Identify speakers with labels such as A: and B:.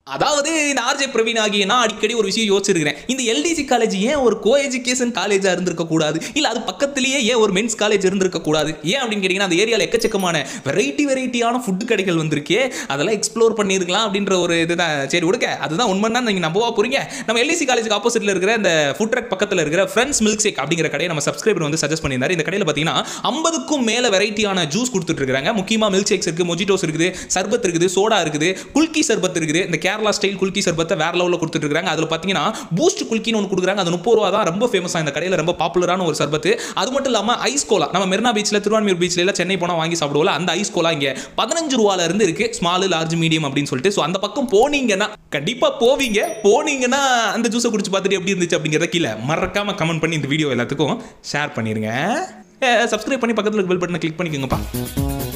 A: அதாவது இந்த ஆர்ஜே பிரவீன் ஆகிய நான் அடிக்கடி ஒரு விஷயம் யோசிச்சிருக்கிறேன் இந்த எல்டிசி காலேஜ் ஏன் ஒரு கோ எஜுகேஷன் காலேஜாக இருந்திருக்க கூடாது இல்லை அது பக்கத்துலேயே ஏன் ஒரு மென்ஸ் காலேஜ் இருந்திருக்க கூடாது ஏன் அப்படின்னு கேட்டிங்கன்னா அந்த ஏரியாவில் எக்கச்சக்கமான வெரைட்டி வெரைட்டியான ஃபுட் கடைகள் வந்திருக்கே அதெல்லாம் எக்ஸ்ப்ளோர் பண்ணியிருக்கலாம் அப்படின்ற ஒரு இதுதான் சரி விடுங்க அதுதான் உண்மை தான் நீங்கள் நம்பவா போறீங்க நம்ம எல்டிசி காலேஜுக்கு ஆப்போசிட்டில் இருக்கிற இந்த ஃபுட் ட்ரக் பக்கத்தில் இருக்கிற ஃப்ரெண்ட்ஸ் மில்க் ஷேக் அப்படிங்கிற கடையை நம்ம சப்ஸ்கிரைபர் வந்து சஜஸ்ட் பண்ணியிருந்தாரு இந்த கடையில் பார்த்தீங்கன்னா ஐம்பதுக்கும் மேலே வெரைட்டியான ஜூஸ் கொடுத்துட்டு இருக்காங்க முக்கியமாக மில்க் ஷேக்ஸ் இருக்குது மொஜிட்டோஸ் இருக்குது சர்பத் இருக்குது சோடா இருக்குது குல்கி சர்பத் இருக்குது இந்த கேரளா ஸ்டைல் குல்கி சர்பத்தை வேற லெவலில் கொடுத்துட்டு இருக்காங்க அதில் பார்த்தீங்கன்னா பூஸ்ட் குல்கின்னு ஒன்று கொடுக்குறாங்க அது முப்பது ரூபா தான் ரொம்ப ஃபேமஸாக இந்த கடையில் ரொம்ப பாப்புலரான ஒரு சர்பத்து அது மட்டும் இல்லாமல் ஐஸ் கோலா நம்ம மெரினா பீச்சில் திருவான்மியூர் பீச்சில் எல்லாம் சென்னை போனால் வாங்கி சாப்பிடுவோம்ல அந்த ஐஸ் கோலா இங்கே பதினஞ்சு ரூபால இருந்து இருக்கு ஸ்மால் லார்ஜ் மீடியம் அப்படின்னு சொல்லிட்டு ஸோ அந்த பக்கம் போனீங்கன்னா கண்டிப்பாக போவீங்க போனீங்கன்னா அந்த ஜூஸை குடிச்சு பார்த்துட்டு எப்படி இருந்துச்சு அப்படிங்கிறத கீழே மறக்காம கமெண்ட் பண்ணி இந்த வீடியோ எல்லாத்துக்கும் ஷேர் பண்ணிருங்க சப்ஸ்கிரைப் பண்ணி பக்கத்தில் பெல் பட்டனை கிளிக் பண்ணிக்கோங்கப்பா